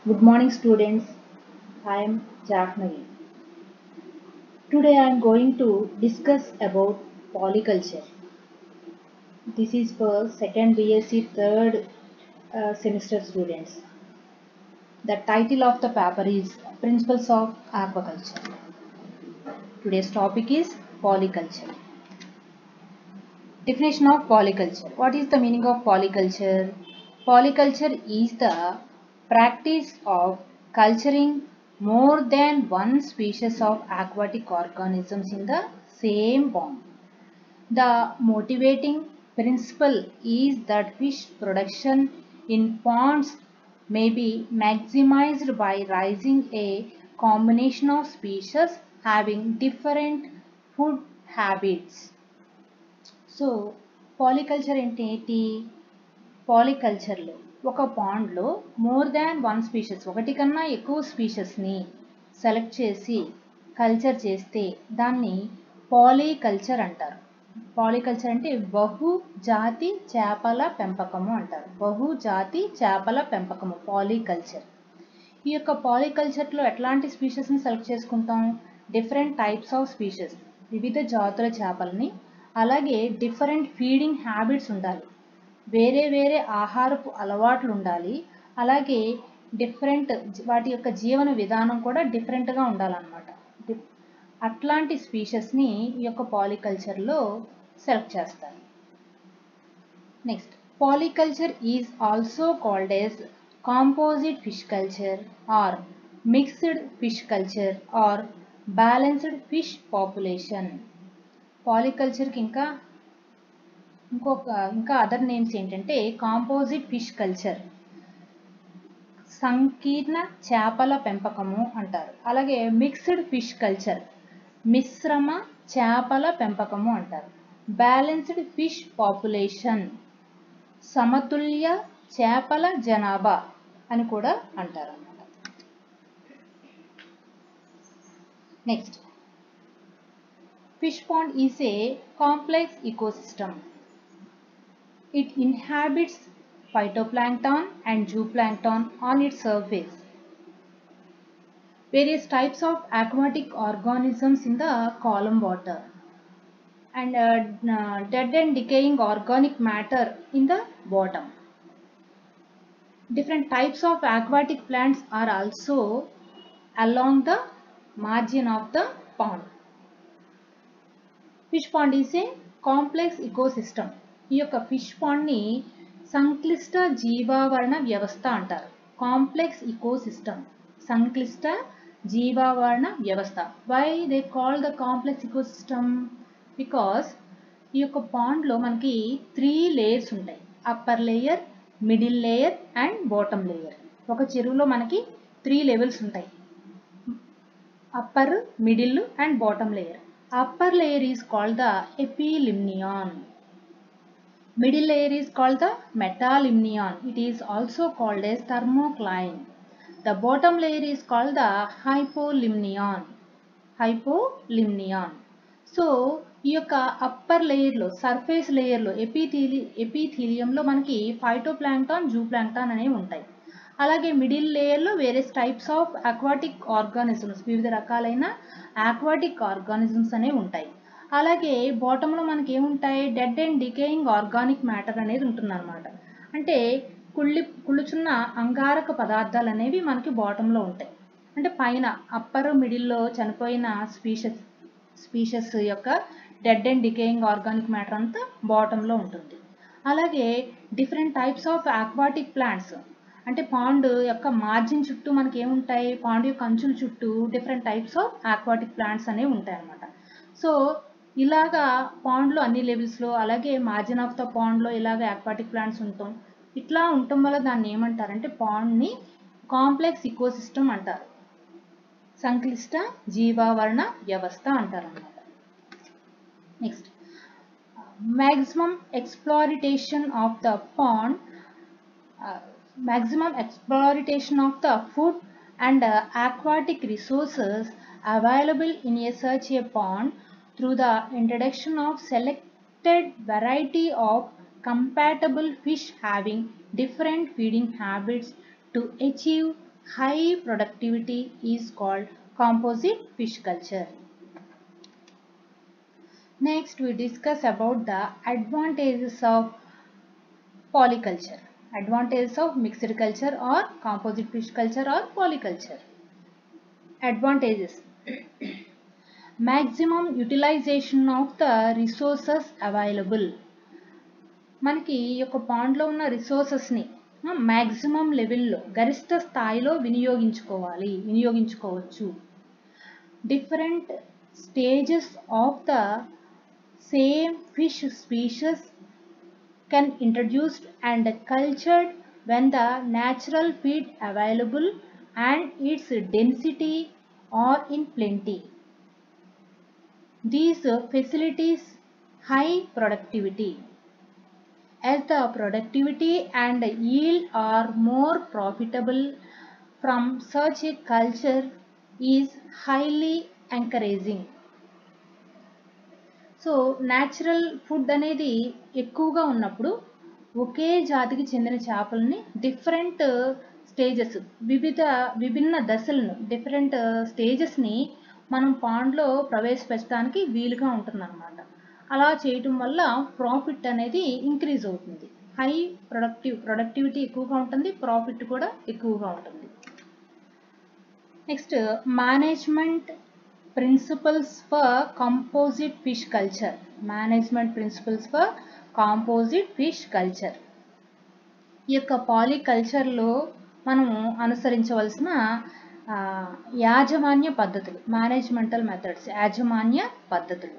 Good morning, students. I am Jafnavi. Today I am going to discuss about polyculture. This is for second BSc third uh, semester students. The title of the paper is Principles of Aquaculture. Today's topic is polyculture. Definition of polyculture. What is the meaning of polyculture? Polyculture is the practice of culturing more than one species of aquatic organisms in the same pond. The motivating principle is that fish production in ponds may be maximized by raising a combination of species having different food habits. So polyculture అంటే ఏంటి పాలికల్చర్లో ఒక పాండ్లో more than one species ఒకటి కన్నా ఎక్కువ స్పీషెస్ని select చేసి culture చేస్తే దాన్ని పాలికల్చర్ అంటారు పాలికల్చర్ అంటే బహు జాతి చేపల పెంపకము అంటారు బహు జాతి చేపల పెంపకము పాలికల్చర్ ఈ యొక్క పాలికల్చర్లో ఎట్లాంటి స్పీషెస్ని సెలెక్ట్ చేసుకుంటాం డిఫరెంట్ టైప్స్ ఆఫ్ స్పీషెస్ వివిధ జాతుల చేపలని అలాగే డిఫరెంట్ ఫీడింగ్ హ్యాబిట్స్ ఉండాలి వేరే వేరే ఆహారపు అలవాట్లు ఉండాలి అలాగే డిఫరెంట్ వాటి యొక్క జీవన విధానం కూడా డిఫరెంట్గా ఉండాలన్నమాట అట్లాంటి స్పీషెస్ని ఈ యొక్క పాలికల్చర్లో సెలెక్ట్ చేస్తారు next polyculture is also called as composite fish culture or mixed fish culture or balanced fish population పాలికల్చర్కి ఇంకా ఇంకొక ఇంకా అదర్ నేమ్స్ ఏంటంటే కాంపోజిట్ ఫిష్ కల్చర్ సంకీర్ణ చేపల పెంపకము అంటారు అలాగే మిక్స్డ్ ఫిష్ కల్చర్ మిశ్రమ చేపల పెంపకము అంటారు బ్యాలెన్స్డ్ ఫిష్ పాపులేషన్ సమతుల్య చేపల జనాభా అని కూడా అంటారు అన్నమాట next Fish pond is a complex ecosystem. It inhabits phytoplankton and zooplankton on its surface. Various types of aquatic organisms in the column water and uh, uh, dead and decaying organic matter in the bottom. Different types of aquatic plants are also along the margin of the pond. Fish pond is a complex ecosystem ఈ యొక్క fish పాండ్ని సంక్లిష్ట జీవావరణ వ్యవస్థ అంటారు complex ecosystem సంక్లిష్ట జీవావరణ వ్యవస్థ why they call the complex ecosystem because ఈ యొక్క పాండ్లో మనకి త్రీ లేయర్స్ ఉంటాయి upper layer middle layer and bottom layer ఒక చెరువులో మనకి త్రీ లెవెల్స్ ఉంటాయి upper middle and bottom layer upper layer is called the epilimnion middle layer is called the metalimnion it is also called as thermocline the bottom layer is called the hypolimnion hypolimnion so ఈ యొక్క upper లేయర్లో surface లేయర్లో ఎపిథీలి ఎపిథీలియంలో మనకి ఫైటోప్లాంక్టాన్ జూప్లాంక్టాన్ అనేవి ఉంటాయి అలాగే middle లేయర్లో various types of aquatic organisms వివిధ రకాలైన ఆక్వాటిక్ ఆర్గానిజమ్స్ అనేవి ఉంటాయి అలాగే బాటంలో మనకి ఏముంటాయి dead and decaying organic matter అనేది ఉంటుందన్నమాట అంటే కుళ్ళి కుళ్ళుచున్న అంగారక పదార్థాలు అనేవి మనకి బాటంలో ఉంటాయి అంటే పైన అప్పర్ మిడిల్లో చనిపోయిన స్పీషెస్ స్పీషెస్ యొక్క dead and decaying organic matter అంతా బాటంలో ఉంటుంది అలాగే different types of aquatic plants అంటే పాండ్ యొక్క మార్జిన్ చుట్టూ మనకి ఏముంటాయి పాండ్ యొక్క అంచుల చుట్టూ different types of aquatic plants అనేవి ఉంటాయి అన్నమాట సో ఇలాగా పాండ్లో అన్ని లెవెల్స్లో అలాగే మార్జిన్ ఆఫ్ ద పాండ్లో ఇలాగ ఆక్వాటిక్ ప్లాంట్స్ ఉంటాం ఇట్లా ఉండటం వల్ల దాన్ని ఏమంటారంటే పాండ్ని కాంప్లెక్స్ ఇకోసిస్టమ్ అంటారు సంక్లిష్ట జీవావరణ వ్యవస్థ అంటారు అన్నమాట next maximum exploitation of the pond maximum exploitation of the food and uh, aquatic resources available in a such a pond through the introduction of selected variety of compatible fish having different feeding habits to achieve high productivity is called composite fish culture. Next, we discuss about the advantages of polyculture. Advantages of mixed culture or composite fish culture or polyculture. Advantages. Maximum utilization of the resources available. మనకి ఈ యొక్క పాండ్లో ఉన్న రిసోర్సెస్ని maximum లెవెల్లో గరిష్ట స్థాయిలో వినియోగించుకోవాలి వినియోగించుకోవచ్చు different stages of the same fish species can introduced and cultured when the natural feed available and its density are in plenty these facilities high productivity as the productivity and yield are more profitable from such a culture is highly encouraging. So natural food అనేది ఎక్కువగా ఉన్నప్పుడు ఒకే జాతికి చెందిన చేపలని different stages వివిధ విభిన్న దశలను different స్టేజెస్ని మనం పాండ్లో ప్రవేశపెట్టడానికి వీలుగా ఉంటుందన్నమాట అలా చేయటం వల్ల ప్రాఫిట్ అనేది ఇంక్రీజ్ అవుతుంది హై ప్రొడక్టివ్ ప్రొడక్టివిటీ ఎక్కువగా ఉంటుంది ప్రాఫిట్ కూడా ఎక్కువగా ఉంటుంది next management principles for composite fish culture management principles for composite fish culture ఈ యొక్క పాలికల్చర్లో మనము అనుసరించవలసిన యాజమాన్య పద్ధతులు మేనేజ్మెంటల్ మెథడ్స్ యాజమాన్య పద్ధతులు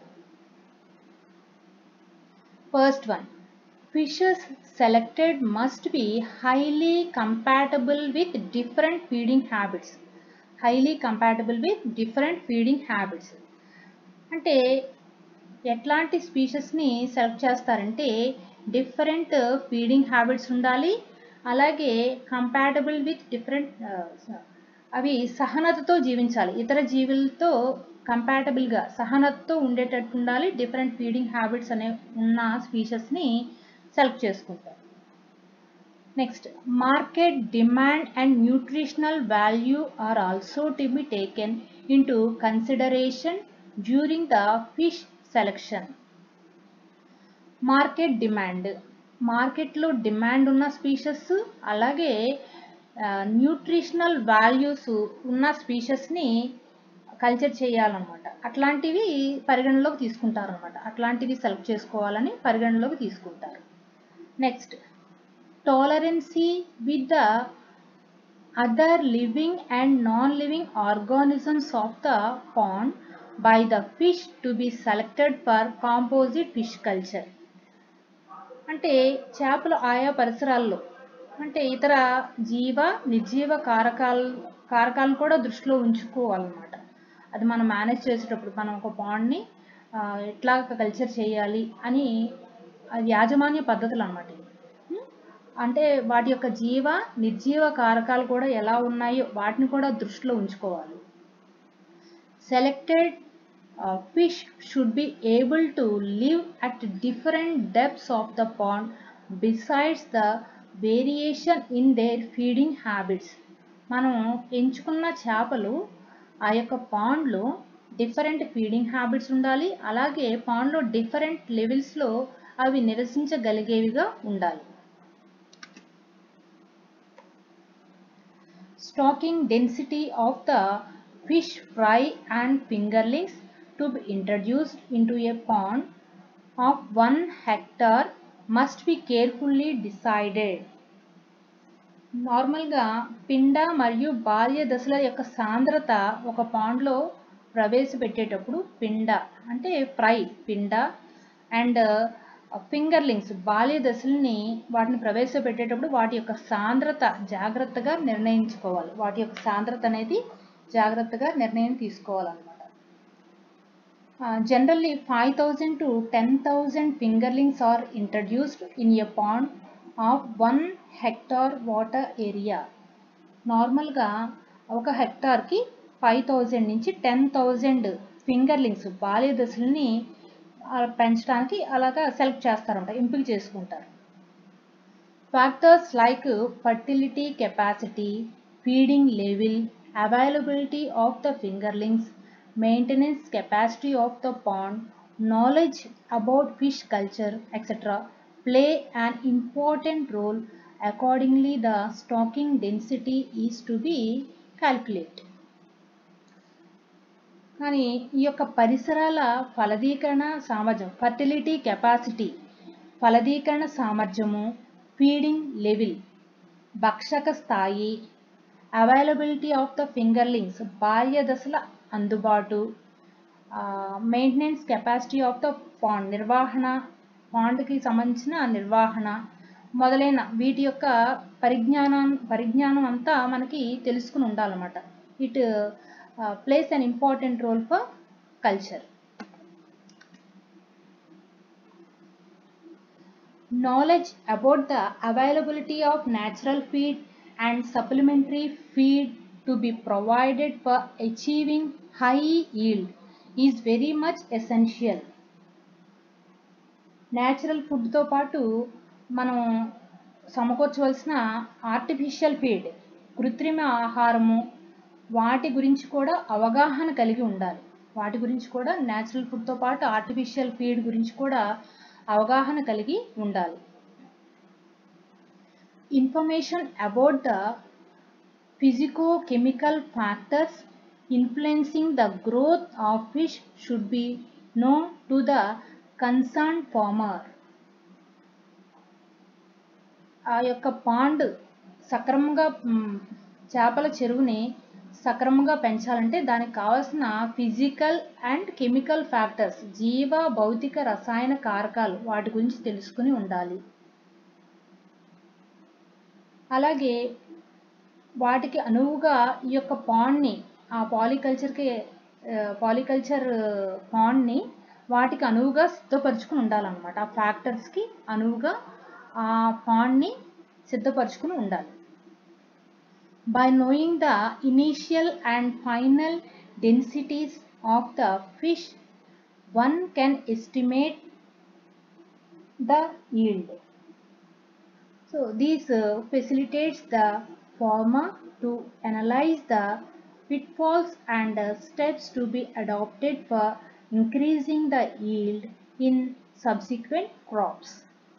First one, fishes selected must be highly compatible with different feeding habits. Highly compatible with different feeding habits. అంటే ఎట్లాంటి స్పీషెస్ని సెలెక్ట్ చేస్తారంటే డిఫరెంట్ ఫీడింగ్ హ్యాబిట్స్ ఉండాలి అలాగే కంపాటబుల్ విత్ డిఫరెంట్ అవి సహనతతో జీవించాలి ఇతర జీవులతో కంపాటబుల్గా సహనతతో ఉండేటట్టు ఉండాలి డిఫరెంట్ ఫీడింగ్ హ్యాబిట్స్ అనే ఉన్న స్పీషెస్ని సెలెక్ట్ చేసుకుంటారు next market demand and nutritional value are also to be taken into consideration during the fish selection market demand మార్కెట్లో డిమాండ్ ఉన్న స్పీషెస్ అలాగే న్యూట్రిషనల్ వాల్యూస్ ఉన్న స్పీషెస్ని కల్చర్ చేయాలన్నమాట అట్లాంటివి పరిగణలోకి తీసుకుంటారు అనమాట అట్లాంటివి సెలెక్ట్ చేసుకోవాలని పరిగణలోకి తీసుకుంటారు next tolerancy with the other living and non living organisms of the pond by the fish to be selected for composite fish culture అంటే చేపలు ఆయా పరిసరాల్లో అంటే ఇతర జీవ నిర్జీవ కారకాలు కారకాలను కూడా దృష్టిలో ఉంచుకోవాలన్నమాట అది మనం మేనేజ్ చేసేటప్పుడు మనం ఒక పాండ్ని ఎట్లా కల్చర్ చేయాలి అని అది యాజమాన్య పద్ధతులు అనమాట అంటే వాటి యొక్క జీవ నిర్జీవ కారకాలు కూడా ఎలా ఉన్నాయో వాటిని కూడా దృష్టిలో ఉంచుకోవాలి selected fish should be able to live at different depths of the pond besides the variation in their feeding habits మనం ఎంచుకున్న చేపలు ఆ యొక్క పాండ్లో డిఫరెంట్ ఫీడింగ్ హ్యాబిట్స్ ఉండాలి అలాగే పాండ్లో డిఫరెంట్ లెవెల్స్లో అవి నివసించగలిగేవిగా ఉండాలి stocking density of the fish fry and fingerlings to be introduced into a pond of one hectare must be carefully decided నార్మల్గా పిండ మరియు బాల్య దశల యొక్క సాంద్రత ఒక పాండ్లో ప్రవేశపెట్టేటప్పుడు పిండ అంటే ఫ్రై పిండ అండ్ ఫింగర్లింగ్స్ బాల్య దశల్ని వాటిని ప్రవేశపెట్టేటప్పుడు వాటి యొక్క సాంద్రత జాగ్రత్తగా నిర్ణయించుకోవాలి వాటి యొక్క సాంద్రత అనేది జాగ్రత్తగా నిర్ణయం తీసుకోవాలన్నమాట generally five thousand to ten thousand fingerlings are introduced in a pond of one hectare water area నార్మల్గా ఒక హెక్టార్కి ఫైవ్ థౌజండ్ నుంచి టెన్ థౌజండ్ ఫింగర్లింగ్స్ బాల్య దశల్ని పెంచడానికి అలాగా సెలెక్ట్ చేస్తారంట ఎంపిక చేసుకుంటారు factors like fertility capacity feeding level, availability of the fingerlings, maintenance capacity of the pond, knowledge about fish culture, etc. play an important role. Accordingly, the stocking density is to be calculated. కానీ ఈ యొక్క పరిసరాల ఫలదీకరణ సామర్థ్యం fertility capacity ఫలదీకరణ సామర్థ్యము feeding level భక్షక స్థాయి availability of the fingerlings బాల్య దశల అందుబాటు maintenance capacity of the pond నిర్వహణ పాండ్కి సంబంధించిన నిర్వహణ మొదలైన వీటి యొక్క పరిజ్ఞానం పరిజ్ఞానం అంతా మనకి తెలుసుకుని ఉండాలన్నమాట it plays an important role for culture knowledge about the availability of natural feed and supplementary feed to be provided for achieving high yield is very much essential. Natural ఫుడ్తో పాటు మనం సమకూర్చవలసిన ఆర్టిఫిషియల్ ఫీడ్ కృత్రిమ ఆహారము వాటి గురించి కూడా అవగాహన కలిగి ఉండాలి వాటి గురించి కూడా న్యాచురల్ ఫుడ్తో పాటు ఆర్టిఫిషియల్ ఫీడ్ గురించి కూడా అవగాహన కలిగి ఉండాలి information about the physico chemical factors influencing the growth of fish should be know to the concern farmer ఆ యొక్క పాండ్ సక్రమంగా చేపల చెరువుని సక్రమంగా పెంచాలంటే దానికి కావాల్సిన ఫిజికల్ అండ్ కెమికల్ ఫ్యాక్టర్స్ జీవ భౌతిక రసాయన కారకాలు వాటి గురించి తెలుసుకుని ఉండాలి అలాగే వాటికి అనువుగా ఈ యొక్క పాండ్ని ఆ పాలికల్చర్కి పాలికల్చర్ పాండ్ని వాటికి అనువుగా సిద్ధపరచుకుని ఉండాలన్నమాట ఆ ఫ్యాక్టర్స్కి అనువుగా ఆ పాండ్ని సిద్ధపరచుకుని ఉండాలి by knowing the initial and final densities of the fish one can estimate the yield so this uh, facilitates the farmer to analyze the pitfalls and uh, steps to be adopted for increasing the yield in subsequent crops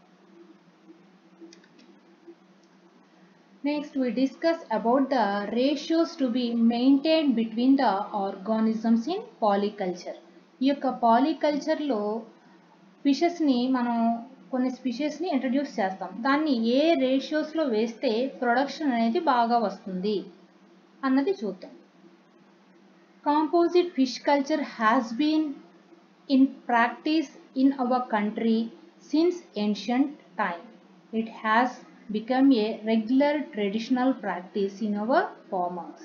Next, we discuss about the ratios to be maintained between the organisms in polyculture. ఈ యొక్క పాలికల్చర్లో ఫిషెస్ని మనం కొన్ని స్పీషెస్ని introduce చేస్తాం దాన్ని ఏ రేషియోస్లో వేస్తే production అనేది బాగా వస్తుంది అన్నది చూద్దాం composite fish culture has been in practice in our country since ancient time it has become a regular traditional practice in our farmers.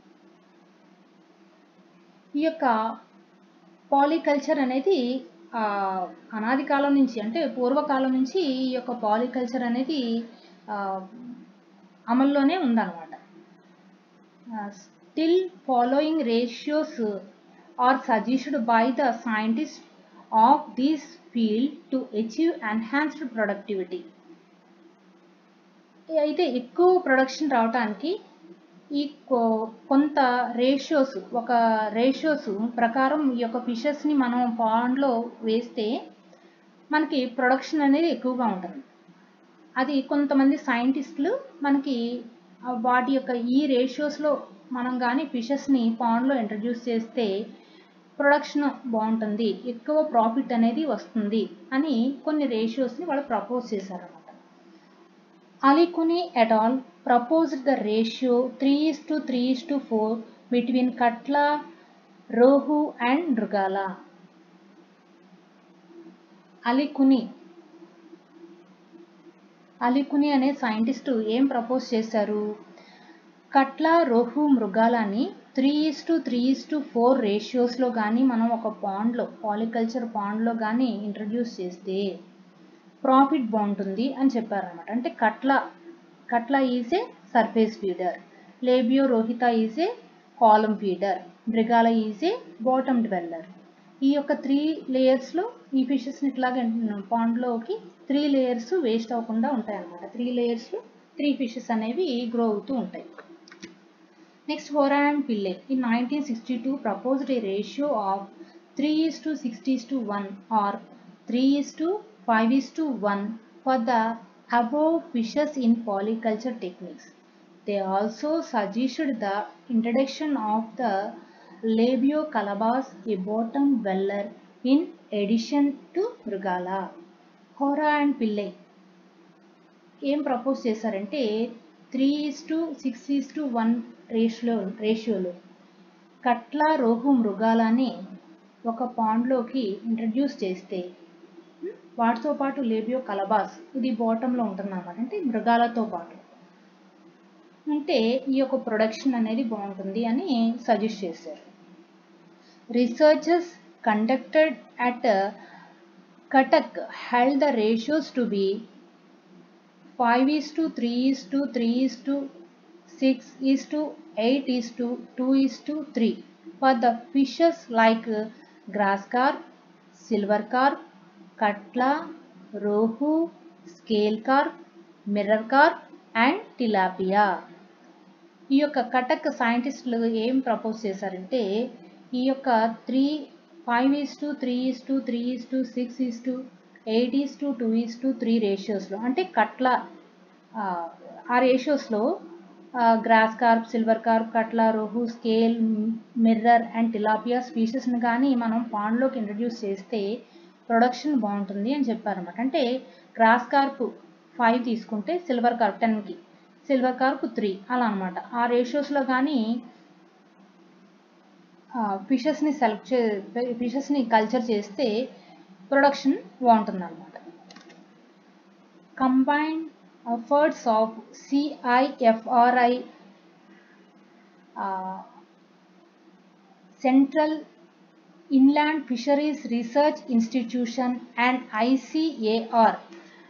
ఈ యొక్క పాలికల్చర్ అనేది అనాది కాలం నుంచి అంటే పూర్వకాలం నుంచి ఈ యొక్క పాలికల్చర్ అనేది అమల్లోనే ఉందన్నమాట still following ratios are suggested by the scientist of this field to achieve enhanced productivity అయితే ఎక్కువ ప్రొడక్షన్ రావడానికి ఈ కొంత రేషియోస్ ఒక రేషియోస్ ప్రకారం ఈ యొక్క ఫిషెస్ని మనం పాండ్లో వేస్తే మనకి ప్రొడక్షన్ అనేది ఎక్కువగా ఉంటుంది అది కొంతమంది సైంటిస్టులు మనకి వాటి యొక్క ఈ రేషియోస్లో మనం కానీ ఫిషెస్ని పాండ్లో ఇంట్రడ్యూస్ చేస్తే ప్రొడక్షన్ బాగుంటుంది ఎక్కువ ప్రాఫిట్ అనేది వస్తుంది అని కొన్ని రేషియోస్ని వాళ్ళు ప్రపోజ్ చేశారన్నమాట Alikuni et al. proposed the ratio 3 is to 3 is to 4 between Katla, Rohu and Nrugala. అలికుని అలికుని అనే సైంటిస్టు ఏం ప్రపోజ్ చేశారు కట్ల రోహు మృగాలని three is to three is to four రేషియోస్లో కానీ మనం ఒక పాండ్లో పాలికల్చర్ పాండ్లో కానీ ఇంట్రడ్యూస్ చేస్తే ప్రాఫిట్ బాగుంటుంది అని చెప్పారనమాట అంటే catla catla is a surface feeder Labeo rohita is a column feeder mrigal is a bottom dweller ఈ యొక్క త్రీ లేయర్స్లో ఈ ఫిషెస్ని ఇట్లాగే పాండ్లోకి త్రీ లేయర్స్ వేస్ట్ అవ్వకుండా ఉంటాయి అన్నమాట త్రీ లేయర్స్లో త్రీ ఫిషెస్ అనేవి గ్రో అవుతూ ఉంటాయి Next, Hora and Pillay in 1962 proposed a ratio of 3 is to 6 is to 1 or 3 is to 5 is to 1 for the above fishes in polyculture techniques. They also suggested the introduction of the Labiocalabas, a bottom dweller, in addition to Mrugala. Hora and Pillay ఏం propose చేశారంటే three is to six is to one ratio రేషియోలో కట్ల రోహు మృగాలని ఒక పాండ్లోకి introduce చేస్తే ఉమ్, వాటితో పాటు Labeo కలబాస్ ఇది బాటంలో ఉంటుందన్నమాట అంటే మృగాలతో పాటు అంటే ఈ యొక్క ప్రొడక్షన్ అనేది బాగుంటుంది అని సజెస్ట్ చేశారు researchers conducted at Cuttack held the ratios to be 5 is to 3 is to 3 is to 6 is to 8 is to 2 is to 3 for the fishes like uh, grass carp, silver carp, cutla, rohu, scale carp, mirror carp and tilapia. ఈ యొక్క కటక్ సైంటిస్టులు ఏం propose చేశారంటే ఈ యొక్క three five is to three is to three is to six is to eight is to two is to three రేషియోస్లో అంటే కట్ల ఆ, ఆ రేషియోస్లో grass carp silver carp catla rohu scale mirror and tilapia స్పీషెస్ని కానీ మనం పాండ్లోకి ఇంట్రడ్యూస్ చేస్తే ప్రొడక్షన్ బాగుంటుంది అని చెప్పారన్నమాట అంటే గ్రాస్ కార్ప్ ఫైవ్ తీసుకుంటే సిల్వర్ కార్ప్ టెన్కి సిల్వర్ కార్ప్ త్రీ అలా అనమాట ఆ రేషియోస్లో కానీ ఫిషెస్ని సెలెక్ట్ చే ఫిషెస్ని కల్చర్ చేస్తే ప్రొడక్షన్ బాగుంటుంది అనమాట combined efforts of CIFRI central inland fisheries research institution and ICAR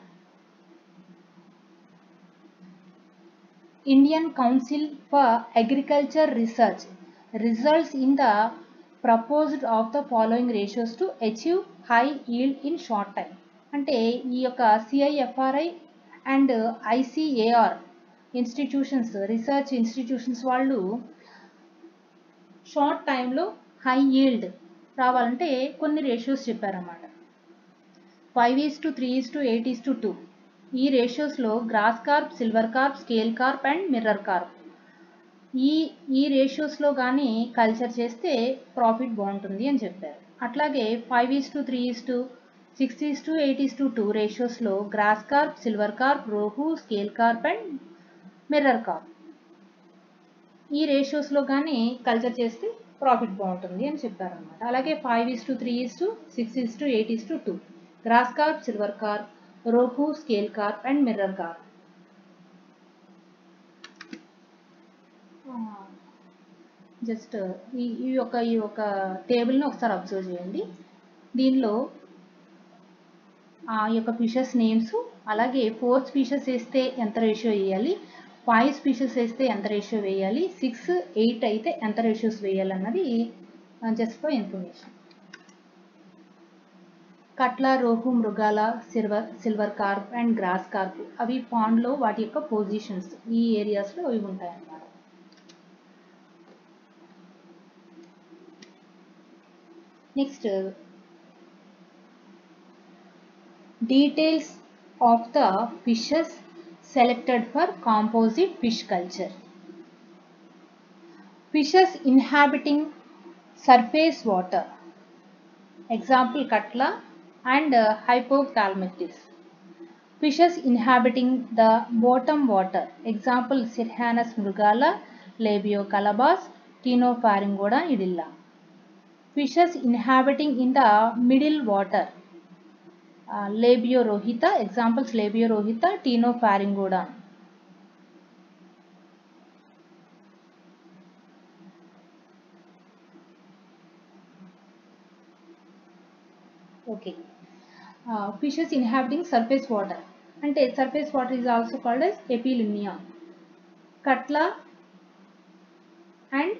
Indian Council for Agriculture Research results in the proposed of the following ratios to achieve high yield in short time. అంటే ఈ యొక్క CIFRI and ICAR institutions research institutions వాళ్ళు short టైంలో high yield రావాలంటే కొన్ని ratios చెప్పారన్నమాట five is to three is to eight is to two ఈ రేషియోస్లో grass carp silver carp scale carp and mirror carp ఈ ఈ రేషియోస్లో కానీ కల్చర్ చేస్తే ప్రాఫిట్ బాగుంటుంది అని చెప్పారు అట్లాగే five is to three is to six is to eight is to two రేషియోస్లో grass carp silver carp rohu scale carp and mirror carp ఈ రేషియోస్లో కానీ కల్చర్ చేస్తే ప్రాఫిట్ బాగుంటుంది అని చెప్పారనమాట అలాగే five is to three is to six is to eight is to two grass carp silver carp rohu scale carp and mirror carp just ఈ ఈ యొక్క ఈ యొక్క టేబుల్ని ఒకసారి అబ్జర్వ్ చేయండి దీనిలో ఆ యొక్క ఫిషెస్ నేమ్స్ అలాగే ఫోర్ స్పీషెస్ వేస్తే ఎంత రేషియో వేయాలి ఫైవ్ స్పీషెస్ వేస్తే ఎంత రేషియో వేయాలి సిక్స్ ఎయిట్ అయితే ఎంత రేషియోస్ వేయాలి అన్నది just for information catla rohu mrigal silver silver carp and grass carp అవి పాండ్లో వాటి యొక్క పొజిషన్స్ ఈ ఏరియాస్లో అవి ఉంటాయన్నమాట next details of the fishes selected for composite fish culture fishes inhabiting surface water example Katla and uh, Hypothalamitis. Fishes inhabiting the bottom water, example Sirhanus mrugala, Labiocalabas, Tinopharyngoda idilla. Fishes inhabiting in the middle water, uh, Labiorohita, examples Labiorohita, Tinopharyngoda. Okay. Uh, fishes inhabiting surface water. అంటే surface water is also called as epilimnia. Katla and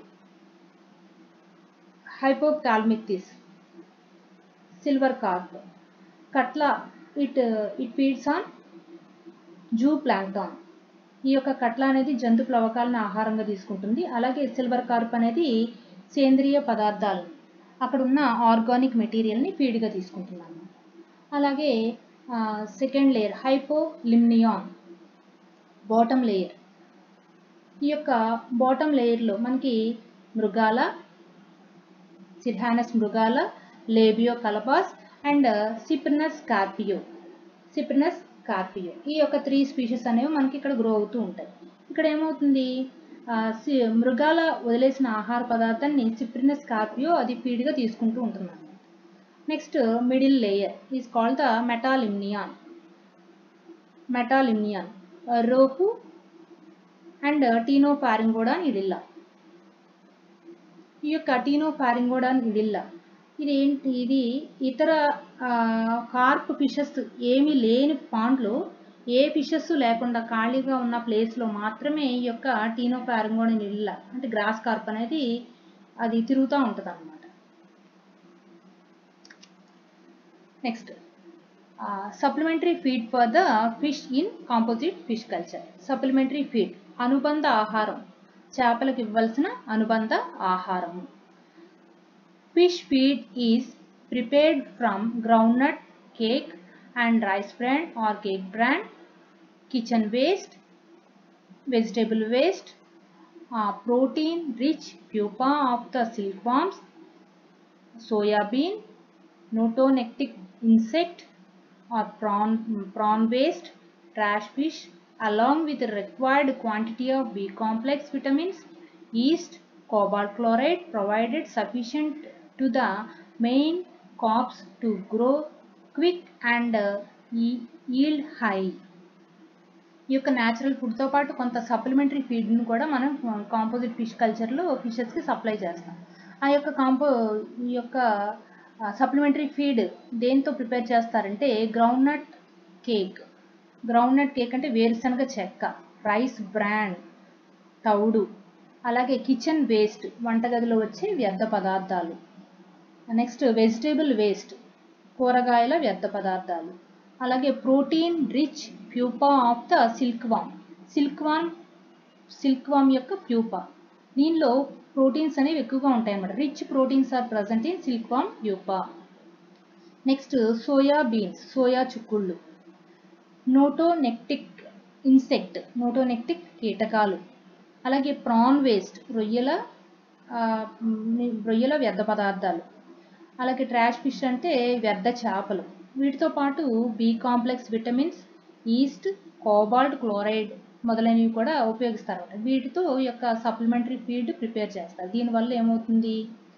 Hypophthalmitis. Silver carp. Katla, it, uh, it feeds on zooplankton. ఈ యొక్క కట్ల అనేది జంతు ప్లవకాలను ఆహారంగా తీసుకుంటుంది అలాగే silver Corp అనేది సేంద్రియ పదార్థాలు అక్కడ ఉన్న ఆర్గానిక్ మెటీరియల్ని ఫీడ్గా తీసుకుంటున్నాను అలాగే second layer hypolimnion bottom layer ఈ యొక్క బాటమ్ లేయర్లో మనకి మృగాల సిర్హానస్ మృగాల లేబియో కలపాస్ అండ్ సిప్రినస్ కార్పియో సిప్రినస్ కార్పియో ఈ యొక్క త్రీ స్పీషీస్ అనేవి మనకి ఇక్కడ గ్రో అవుతూ ఉంటాయి ఇక్కడ ఏమవుతుంది మృగాల వదిలేసిన ఆహార పదార్థాన్ని సిప్రినస్ కార్పియో అది ఫీడ్గా తీసుకుంటూ ఉంటుంది next middle layer is called the metalimnion metalimnion rohu and ctenopharyngodon idella ఈ యొక్క టీనో పారింగోడాన్ ఇడిల్లా ఇది ఏంటి ఇది ఇతర కార్ప్ ఫిషెస్ ఏమీ లేని పాండ్లో ఏ ఫిషెస్ లేకుండా ఖాళీగా ఉన్న ప్లేస్లో మాత్రమే ఈ యొక్క టీనో పారింగోడాన్ ఇడిల్లా అంటే గ్రాస్ కార్ప్ అనేది అది తిరుగుతూ ఉంటుంది అన్నమాట next supplementary feed for the fish in composite fish culture supplementary feed అనుబంధ ఆహారం చేపలకు ఇవ్వాల్సిన అనుబంధ ఆహారము fish feed is prepared from groundnut cake and rice bran or cake bran kitchen waste vegetable waste protein rich pupa of the silk worms soybean notonectic insect or prawn, prawn waste, trash fish along with the required quantity of B complex vitamins, yeast, cobalt chloride provided sufficient to the main crops to grow quick and uh, yield high. ఈ యొక్క natural ఫుడ్తో పాటు కొంత supplementary ఫీడ్ని కూడా మనం composite fish కల్చర్లో ఫిషెస్కి supply చేస్తాం ఆ యొక్క కాంపో ఈ యొక్క సప్లిమెంటరీ ఫీడ్ దేంతో ప్రిపేర్ చేస్తారంటే గ్రౌండ్నట్ కేక్ గ్రౌండ్నట్ కేక్ అంటే వేరుశనగ చెక్క రైస్ బ్రాండ్ తౌడు అలాగే కిచెన్ వేస్ట్ వంటగదిలో వచ్చే వ్యర్థ పదార్థాలు నెక్స్ట్ వెజిటేబుల్ వేస్ట్ కూరగాయల వ్యర్థ పదార్థాలు అలాగే protein rich pupa of the silk worm silk worm silk worm యొక్క ప్యూపా దీనిలో ప్రోటీన్స్ అనేవి ఎక్కువగా ఉంటాయి అన్నమాట rich proteins are present in silk worm pupa next soya beans soya చుక్కుళ్ళు నోటోనెక్టిక్ ఇన్సెక్ట్ నోటోనెక్టిక్ కీటకాలు అలాగే ప్రాన్ వేస్ట్ రొయ్యల రొయ్యల వ్యర్థ పదార్థాలు అలాగే ట్రాష్ ఫిష్ అంటే వ్యర్థ చేపలు వీటితో పాటు B complex vitamins yeast cobalt chloride మొదలైనవి కూడా ఉపయోగిస్తారు వీటితో ఈ యొక్క సప్లిమెంటరీ ఫీడ్ ప్రిపేర్ చేస్తారు దీనివల్ల ఏమవుతుంది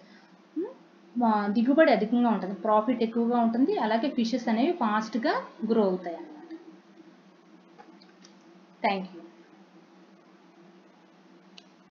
దిగుబడి అధికంగా ఉంటుంది ప్రాఫిట్ ఎక్కువగా ఉంటుంది అలాగే ఫిషెస్ అనేవి ఫాస్ట్గా గ్రో అవుతాయి అన్నమాట థ్యాంక్ యూ